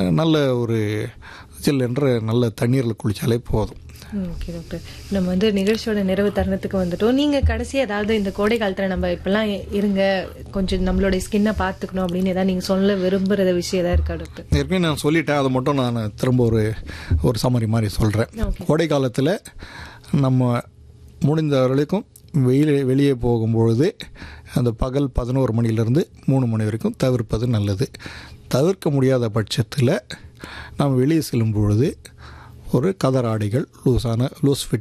அஹ், நல்ல ஒரு சில்லென்ற நல்ல தண்ணீரில் குளித்தாலே போதும் ஓகே டாக்டர் நம்ம வந்து நிகழ்ச்சியோட நிறைவு தருணத்துக்கு வந்துட்டோம் நீங்க கடைசி ஏதாவது இந்த கோடை காலத்துல நம்ம இப்பெல்லாம் இருங்க கொஞ்சம் நம்மளுடைய ஸ்கின்னை பார்த்துக்கணும் அப்படின்னு ஏதாவது நீங்க சொல்ல விரும்புற விஷயம் ஏதாவது இருக்கா டாக்டர் ஏற்கனவே நான் சொல்லிட்டேன் அதை மட்டும் நான் திரும்ப ஒரு ஒரு சம்மரி மாதிரி சொல்கிறேன் Okay. கோடை காலத்தில் நம்ம முடிந்த வரைக்கும் வெயில் வெளியே போகும்பொழுது அந்த பகல் பதினோரு மணிலேருந்து மூணு மணி வரைக்கும் தவிர்ப்பது நல்லது தவிர்க்க முடியாத பட்சத்தில் நம்ம வெளியே செல்லும் பொழுது ஒரு கதர் ஆடைகள் லூஸான லூஸ் ஃபிட்